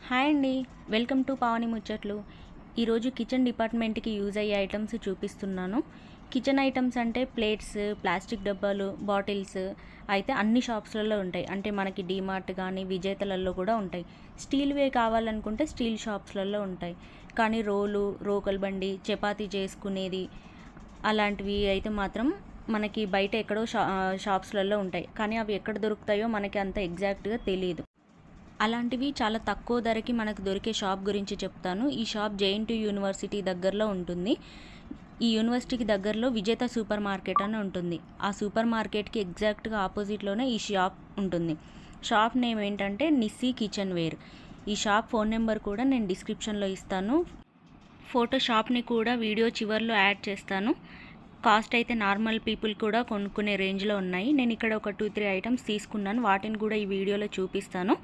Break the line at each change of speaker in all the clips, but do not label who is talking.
hi అండి welcome to Pavani ముచ్చట్లు ఈరోజు కిచెన్ డిపార్ట్మెంట్కి యూజ్ అయ్యే ఐటమ్స్ చూపిస్తున్నాను కిచెన్ ఐటమ్స్ అంటే ప్లేట్స్ ప్లాస్టిక్ డబ్బాలు బాటిల్స్ అయితే అన్ని షాప్స్లలో ఉంటాయి అంటే మనకి డీమార్ట్ కానీ విజేతలలో కూడా ఉంటాయి స్టీల్వే కావాలనుకుంటే స్టీల్ షాప్స్లలో ఉంటాయి కానీ రోలు రోకల్ బండి చపాతీ చేసుకునేది అలాంటివి అయితే మాత్రం మనకి బయట ఎక్కడో షా షాప్స్లలో ఉంటాయి కానీ అవి ఎక్కడ దొరుకుతాయో మనకి అంత ఎగ్జాక్ట్గా తెలియదు అలాంటివి చాలా తక్కువ ధరకి మనకు దొరికే షాప్ గురించి చెప్తాను ఈ షాప్ జేఎన్టీ యూనివర్సిటీ దగ్గరలో ఉంటుంది ఈ యూనివర్సిటీకి దగ్గరలో విజేత సూపర్ మార్కెట్ అని ఉంటుంది ఆ సూపర్ మార్కెట్కి ఎగ్జాక్ట్గా ఆపోజిట్లోనే ఈ షాప్ ఉంటుంది షాప్ నేమ్ ఏంటంటే నిస్సీ కిచెన్ వేర్ ఈ షాప్ ఫోన్ నెంబర్ కూడా నేను డిస్క్రిప్షన్లో ఇస్తాను ఫోటో షాప్ని కూడా వీడియో చివర్లో యాడ్ చేస్తాను కాస్ట్ అయితే నార్మల్ పీపుల్ కూడా కొనుక్కునే రేంజ్లో ఉన్నాయి నేను ఇక్కడ ఒక టూ త్రీ ఐటమ్స్ తీసుకున్నాను వాటిని కూడా ఈ వీడియోలో చూపిస్తాను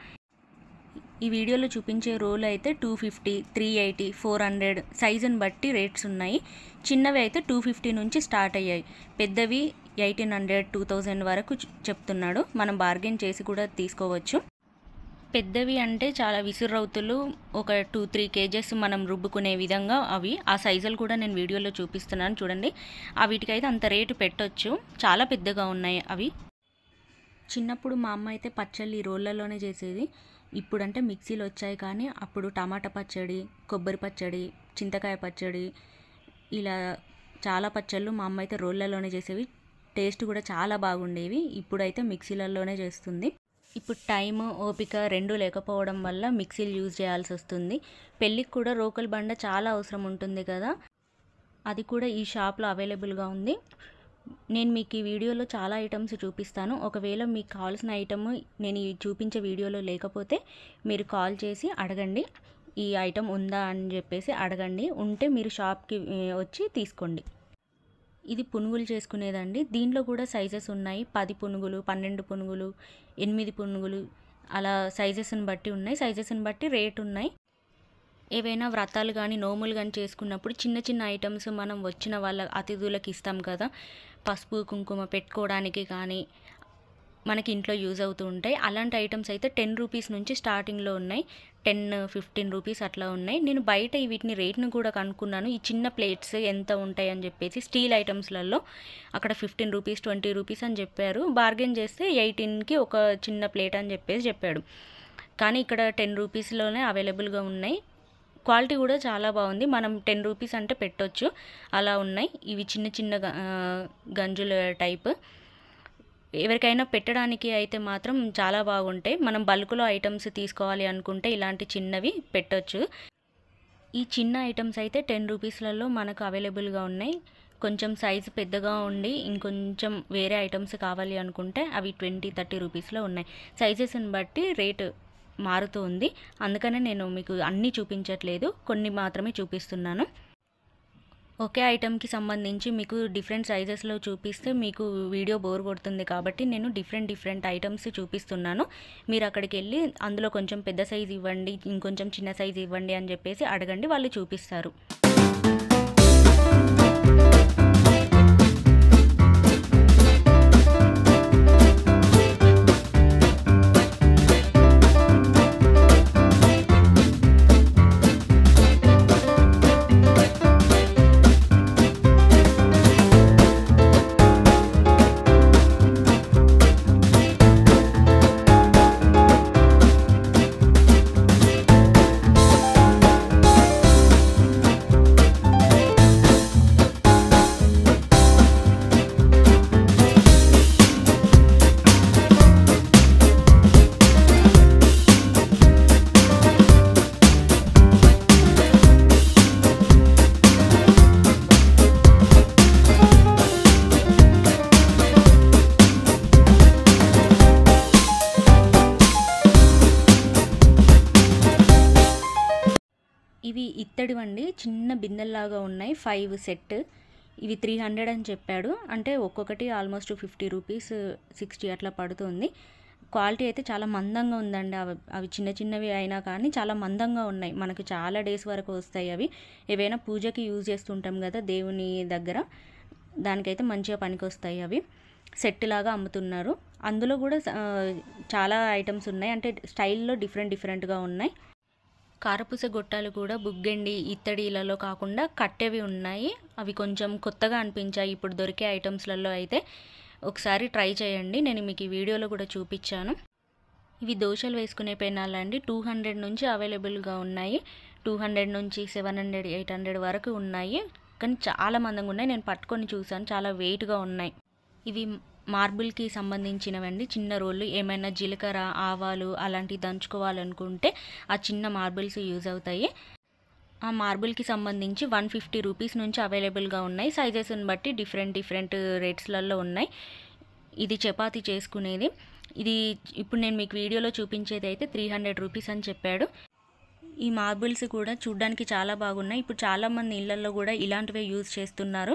ఈ వీడియోలో చూపించే రోల్ అయితే two fifty three eighty four hundred సైజుని బట్టి రేట్స్ ఉన్నాయి చిన్నవి అయితే టూ ఫిఫ్టీ నుంచి స్టార్ట్ అయ్యాయి పెద్దవి ఎయిటీన్ హండ్రెడ్ టూ థౌజండ్ వరకు చె- చెప్తున్నాడు మనం బార్గెన్ చేసి కూడా తీసుకోవచ్చు పెద్దవి అంటే చాలా విసురవుతులు ఒక టూ త్రీ కేజెస్ మనం రుబ్బుకునే విధంగా అవి ఆ సైజులు కూడా నేను వీడియోలో చూపిస్తున్నాను చూడండి ఆ వీటికైతే అంత రేటు పెట్టొచ్చు చాలా పెద్దగా ఉన్నాయి అవి చిన్నప్పుడు మా అమ్మ అయితే పచ్చళ్ళు ఈ రోళ్ళలోనే చేసేది ఇప్పుడంటే మిక్సీలు వచ్చాయి కానీ అప్పుడు టమాటా పచ్చడి కొబ్బరి పచ్చడి చింతకాయ పచ్చడి ఇలా చాలా పచ్చళ్ళు మా అమ్మ అయితే రోళ్ళలోనే చేసేవి టేస్ట్ కూడా చాలా బాగుండేవి ఇప్పుడైతే మిక్సీలలోనే చేస్తుంది ఇప్పుడు టైం ఓపిక రెండు లేకపోవడం వల్ల మిక్సీలు యూజ్ చేయాల్సి వస్తుంది పెళ్ళికి కూడా రోకల్ బండ చాలా అవసరం ఉంటుంది కదా అది కూడా ఈ షాప్లో అవైలబుల్గా ఉంది నేను మీకు ఈ వీడియోలో చాలా ఐటమ్స్ చూపిస్తాను ఒకవేళ మీకు కావాల్సిన ఐటమ్ నేను ఈ చూపించే వీడియోలో లేకపోతే మీరు కాల్ చేసి అడగండి ఈ ఐటమ్ ఉందా అని చెప్పేసి అడగండి ఉంటే మీరు షాప్కి ఏ, వచ్చి తీసుకోండి ఇది పునుగులు చేసుకునేదండి దీంట్లో కూడా సైజెస్ ఉన్నాయి పది పునుగులు పన్నెండు పునుగులు ఎనిమిది పునుగులు అలా సైజెస్ని బట్టి ఉన్నాయి సైజెస్ని బట్టి రేట్ ఉన్నాయి ఏవైనా వ్రతాలు కానీ నోములు కానీ చేసుకున్నప్పుడు చిన్న చిన్న ఐటమ్స్ మనం వచ్చిన వాళ్ళ అతిథులకు ఇస్తాం కదా పసుపు కుంకుమ పెట్టుకోవడానికి కానీ మనకి ఇంట్లో యూజ్ అవుతూ ఉంటాయి అలాంటి ఐటమ్స్ అయితే టెన్ రూపీస్ నుంచి స్టార్టింగ్లో ఉన్నాయి టెన్ ఫిఫ్టీన్ రూపీస్ అట్లా ఉన్నాయి నేను బయట ఈ వీటిని రేట్ను కూడా కనుక్కున్నాను ఈ చిన్న ప్లేట్స్ ఎంత ఉంటాయి అని చెప్పేసి స్టీల్ ఐటమ్స్లలో అక్కడ ఫిఫ్టీన్ రూపీస్ ట్వంటీ రూపీస్ అని చెప్పారు బార్గెన్ చేస్తే ఎయిటీన్కి ఒక చిన్న ప్లేట్ అని చెప్పేసి చెప్పాడు కానీ ఇక్కడ టెన్ రూపీస్లోనే అవైలబుల్గా ఉన్నాయి క్వాలిటీ కూడా చాలా బాగుంది మనం టెన్ రూపీస్ అంటే పెట్టొచ్చు అలా ఉన్నాయి ఇవి చిన్న చిన్న గ- ఆ, గంజుల టైప్ ఎవరికైనా పెట్టడానికి అయితే మాత్రం చాలా బాగుంటాయి మనం బల్క్లో ఐటమ్స్ తీసుకోవాలి అనుకుంటే ఇలాంటి చిన్నవి పెట్టొచ్చు ఈ చిన్న ఐటమ్స్ అయితే టెన్ రూపీస్లలో మనకు అవైలబుల్గా ఉన్నాయి కొంచెం సైజు పెద్దగా ఉండి ఇంకొంచెం వేరే ఐటమ్స్ కావాలి అనుకుంటే అవి ట్వంటీ థర్టీ రూపీస్లో ఉన్నాయి సైజెస్ని బట్టి రేటు మారుతూ ఉంది అందుకనే నేను మీకు అన్నీ చూపించట్లేదు కొన్ని మాత్రమే చూపిస్తున్నాను ఒకే ఐటమ్కి సంబంధించి మీకు డిఫరెంట్ సైజెస్లో చూపిస్తే మీకు వీడియో బోర్ కొడుతుంది కాబట్టి నేను డిఫరెంట్ డిఫరెంట్ ఐటమ్స్ చూపిస్తున్నాను మీరు అక్కడికి వెళ్ళి అందులో కొంచెం పెద్ద సైజ్ ఇవ్వండి ఇంకొంచెం చిన్న సైజ్ ఇవ్వండి అని చెప్పేసి అడగండి వాళ్ళు చూపిస్తారు ఇవి ఇత్తడివండి చిన్న బిందెల్లాగా ఉన్నాయి ఫైవ్ సెట్ ఇవి త్రీ హండ్రెడ్ అని చెప్పాడు అంటే ఒక్కొక్కటి ఆల్మోస్ట్ ఫిఫ్టీ రూపీస్ సిక్స్టీ అట్లా పడుతుంది క్వాలిటీ అయితే చాలా మందంగా ఉందండి అవి అవి చిన్న చిన్నవి అయినా కానీ చాలా మందంగా ఉన్నాయి మనకు చాలా డేస్ వరకు వస్తాయి అవి ఏవైనా పూజకి యూజ్ చేస్తుంటాం కదా దేవుని దగ్గర దానికైతే మంచిగా పనికొస్తాయి అవి సెట్ లాగా అమ్ముతున్నారు అందులో కూడా ఆ, చాలా ఐటమ్స్ ఉన్నాయి అంటే స్టైల్లో డిఫరెంట్ డిఫరెంట్గా ఉన్నాయి కారపూస గొట్టాలు కూడా బుగ్గండి ఇత్తడిలలో కాకుండా కట్టేవి ఉన్నాయి అవి కొంచెం కొత్తగా అనిపించాయి ఇప్పుడు దొరికే ఐటమ్స్లలో అయితే ఒకసారి ట్రై చేయండి నేను మీకు ఈ వీడియోలో కూడా చూపించాను ఇవి దోశలు వేసుకునే పెనాలండి టూ హండ్రెడ్ నుంచి అవైలబుల్గా ఉన్నాయి టూ హండ్రెడ్ నుంచి సెవెన్ హండ్రెడ్ ఎయిట్ హండ్రెడ్ వరకు ఉన్నాయి కానీ చాలా మందంగా ఉన్నాయి నేను పట్టుకొని చూసాను చాలా వెయిట్గా ఉన్నాయి ఇవి మార్బుల్కి సంబంధించినవండి చిన్న రోళ్ళు ఏమైనా జీలకర్ర ఆవాలు అలాంటివి దంచుకోవాలనుకుంటే ఆ చిన్న మార్బుల్స్ యూజ్ అవుతాయి ఆ మార్బుల్కి సంబంధించి వన్ ఫిఫ్టీ రూపీస్ నుంచి అవైలబుల్గా ఉన్నాయి సైజెస్ని బట్టి డిఫరెంట్ డిఫరెంట్ రేట్స్లలో ఉన్నాయి ఇది చపాతీ చేసుకునేది ఇది ఇప్పుడు నేను మీకు వీడియోలో చూపించేది అయితే త్రీ హండ్రెడ్ రూపీస్ అని చెప్పాడు ఈ మార్బుల్స్ కూడా చూడ్డానికి చాలా బాగున్నాయి ఇప్పుడు చాలామంది ఇళ్లలో కూడా ఇలాంటివే యూజ్ చేస్తున్నారు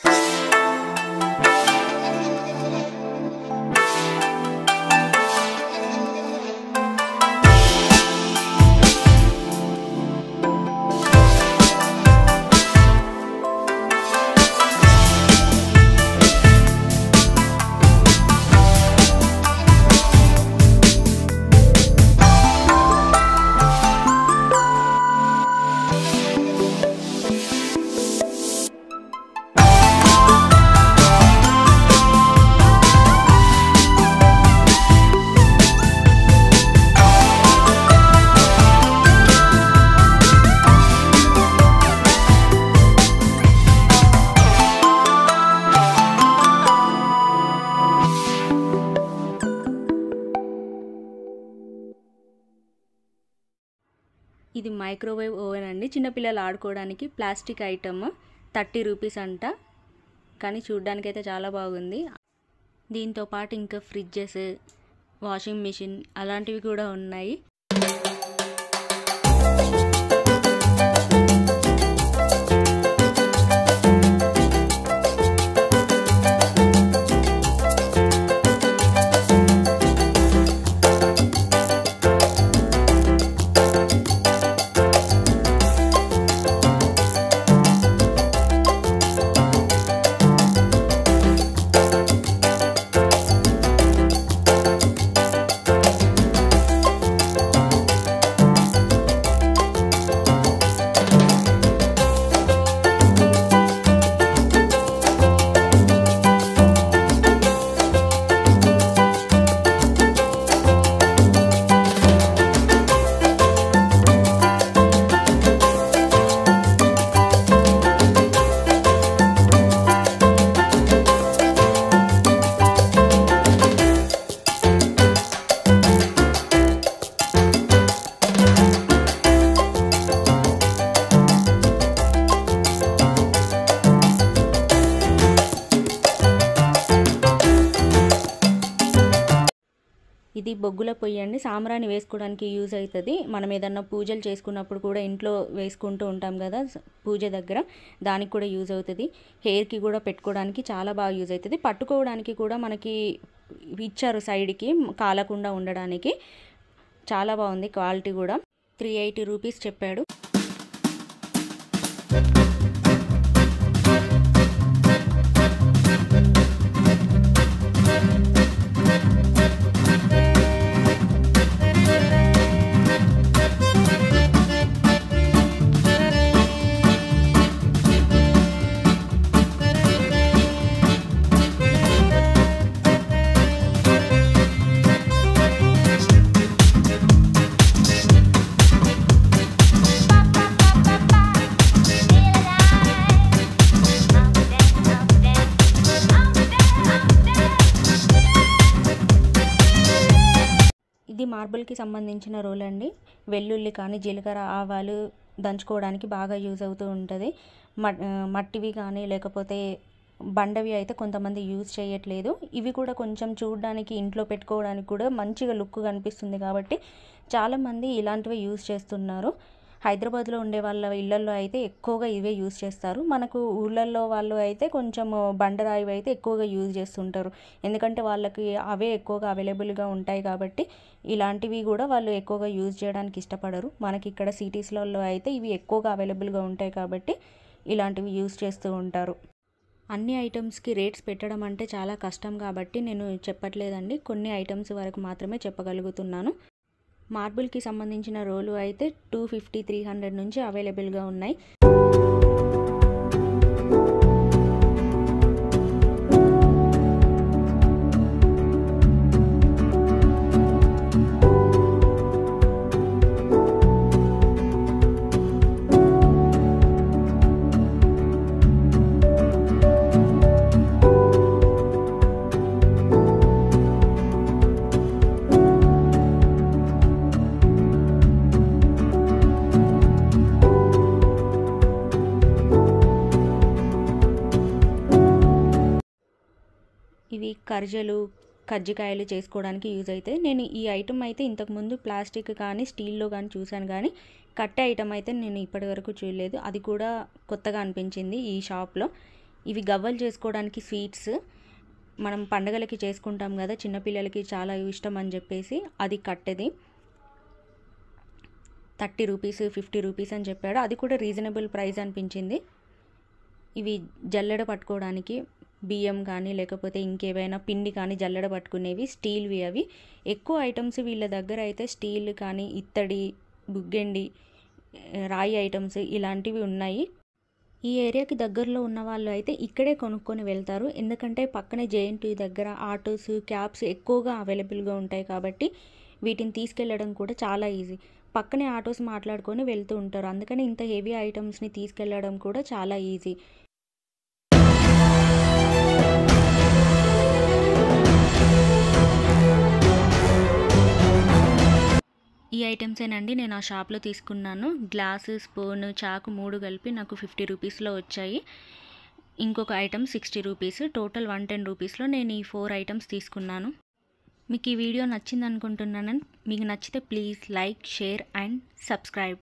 ఇది మైక్రోవేవ్ ఓవెన్ అండి చిన్నపిల్లలు ఆడుకోవడానికి ప్లాస్టిక్ ఐటమ్ థర్టీ రూపీస్ అంట కానీ చూడ్డానికి అయితే చాలా బాగుంది దీంతో పాటు ఇంకా ఫ్రిడ్జెస్ వాషింగ్ మిషన్ అలాంటివి కూడా ఉన్నాయి ఇది బొగ్గుల పొయ్యి అండి సాంబ్రాణి వేసుకోవడానికి యూజ్ అవుతుంది మనం ఏదన్నా పూజలు చేసుకున్నప్పుడు కూడా ఇంట్లో వేసుకుంటూ ఉంటాం కదా పూజ దగ్గర దానికి కూడా యూజ్ అవుతుంది హెయిర్కి కూడా పెట్టుకోవడానికి చాలా బాగా యూజ్ అవుతుంది పట్టుకోవడానికి కూడా మనకి ఇచ్చారు సైడ్కి కాలకుండా ఉండడానికి చాలా బాగుంది క్వాలిటీ కూడా త్రీ ఎయిటీ రూపీస్ చెప్పాడు ఇది మార్బుల్కి సంబంధించిన రోల్ అండి వెల్లుల్లి కానీ జీలకర్ర ఆవాలు దంచుకోవడానికి బాగా యూజ్ అవుతూ ఉంటుంది మట్ మట్టివి కానీ లేకపోతే బండవి అయితే కొంతమంది యూజ్ చేయట్లేదు ఇవి కూడా కొంచెం చూడడానికి ఇంట్లో పెట్టుకోవడానికి కూడా మంచిగా లుక్ కనిపిస్తుంది కాబట్టి చాలామంది ఇలాంటివి యూజ్ చేస్తున్నారు హైదరాబాద్లో ఉండే వాళ్ళ ఇళ్ళల్లో అయితే ఎక్కువగా ఇవే యూజ్ చేస్తారు మనకు ఊళ్ళల్లో వాళ్ళు అయితే కొంచెం బండరాయి అయితే ఎక్కువగా యూజ్ చేస్తుంటారు ఎందుకంటే వాళ్ళకి అవే ఎక్కువగా అవైలబుల్గా ఉంటాయి కాబట్టి ఇలాంటివి కూడా వాళ్ళు ఎక్కువగా యూజ్ చేయడానికి ఇష్టపడరు మనకి ఇక్కడ సిటీస్లలో అయితే ఇవి ఎక్కువగా అవైలబుల్గా ఉంటాయి కాబట్టి ఇలాంటివి యూజ్ చేస్తూ ఉంటారు అన్ని ఐటమ్స్కి రేట్స్ పెట్టడం అంటే చాలా కష్టం కాబట్టి నేను చెప్పట్లేదండి కొన్ని ఐటమ్స్ వరకు మాత్రమే చెప్పగలుగుతున్నాను మార్బుల్కి సంబంధించిన రోలు అయితే టూ ఫిఫ్టీ త్రీ హండ్రెడ్ నుంచి అవైలబుల్గా ఉన్నాయి ఇవి కర్జలు కజ్జికాయలు చేసుకోవడానికి యూజ్ అవుతాయి నేను ఈ ఐటమ్ అయితే ఇంతకుముందు ప్లాస్టిక్ కానీ స్టీల్లో కానీ చూశాను కానీ కట్టే ఐటమ్ అయితే నేను ఇప్పటివరకు చూడలేదు అది కూడా కొత్తగా అనిపించింది ఈ షాప్లో ఇవి గవ్వలు చేసుకోవడానికి స్వీట్స్ మనం పండగలకి చేసుకుంటాం కదా చిన్నపిల్లలకి చాలా ఇష్టం అని చెప్పేసి అది కట్టెది థర్టీ రూపీస్ ఫిఫ్టీ రూపీస్ అని చెప్పాడు అది కూడా రీజనబుల్ ప్రైస్ అనిపించింది ఇవి జల్లెడ పట్టుకోవడానికి బియ్యం కానీ లేకపోతే ఇంకేవైనా పిండి కానీ జల్లెడ పట్టుకునేవి స్టీల్వి అవి ఎక్కువ ఐటమ్స్ వీళ్ళ దగ్గర అయితే స్టీల్ కానీ ఇత్తడి బుగ్గెండి రాయి ఐటమ్స్ ఇలాంటివి ఉన్నాయి ఈ ఏరియాకి దగ్గరలో ఉన్న వాళ్ళు అయితే ఇక్కడే కొనుక్కొని వెళ్తారు ఎందుకంటే పక్కనే జేఎన్టీ దగ్గర ఆటోస్ క్యాబ్స్ ఎక్కువగా అవైలబుల్గా ఉంటాయి కాబట్టి వీటిని తీసుకెళ్ళడం కూడా చాలా ఈజీ పక్కనే ఆటోస్ మాట్లాడుకొని వెళ్తూ ఉంటారు అందుకని ఇంత హెవీ ఐటమ్స్ని తీసుకెళ్ళడం కూడా చాలా ఈజీ ఈ ఐటమ్సేనండి నేను ఆ షాప్లో తీసుకున్నాను గ్లాసు స్పూన్ చాకు మూడు కలిపి నాకు ఫిఫ్టీ రూపీస్లో వచ్చాయి ఇంకొక item sixty rupees total one ten రూపీస్లో నేను ఈ ఫోర్ ఐటమ్స్ తీసుకున్నాను మీకు ఈ వీడియో నచ్చింది అనుకుంటున్నాను మీకు నచ్చితే please like share and subscribe